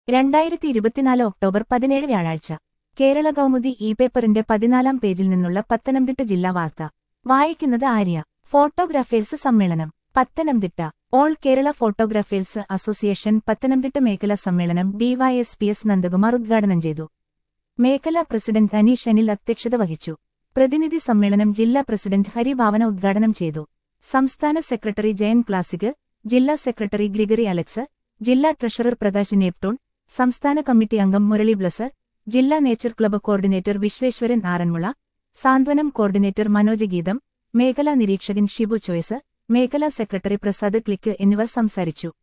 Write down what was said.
രണ്ടായിരത്തി ഇരുപത്തിനാല് ഒക്ടോബർ പതിനേഴ് വ്യാഴാഴ്ച കേരള കൗമുദി ഇ പേപ്പറിന്റെ പതിനാലാം പേജിൽ നിന്നുള്ള പത്തനംതിട്ട ജില്ലാ വാർത്ത വായിക്കുന്നത് ആര്യ ഫോട്ടോഗ്രാഫേഴ്സ് സമ്മേളനം Pathanamthitta all Kerala photographers association Pathanamthitta മേഖലാ സമ്മേളനം ഡിവൈഎസ്പിഎസ് നന്ദകുമാർ ഉദ്ഘാടനം ചെയ്തു മേഖലാ പ്രസിഡന്റ് അനീഷ് അനിൽ അധ്യക്ഷത വഹിച്ചു പ്രതിനിധി സമ്മേളനം ജില്ലാ പ്രസിഡന്റ് ഹരിഭാവന ഉദ്ഘാടനം ചെയ്തു സംസ്ഥാന സെക്രട്ടറി ജയൻ ക്ലാസിക് ജില്ലാ സെക്രട്ടറി ഗ്രിഗറി അലക്സ് ജില്ലാ ട്രഷറർ പ്രകാശ് നേപ്റ്റോൺ സംസ്ഥാന കമ്മിറ്റി അംഗം മുരളി ബ്ലസ് ജില്ലാ nature club coordinator Visweswaran Aranmula Santhwanam coordinator Manoj Geetham മേഖലാ നിരീക്ഷകൻ ഷിബു ചോയ്സ് മേഖലാ സെക്രട്ടറി പ്രസാദ് ക്ലിക്ക് എന്നിവർ സംസാരിച്ചു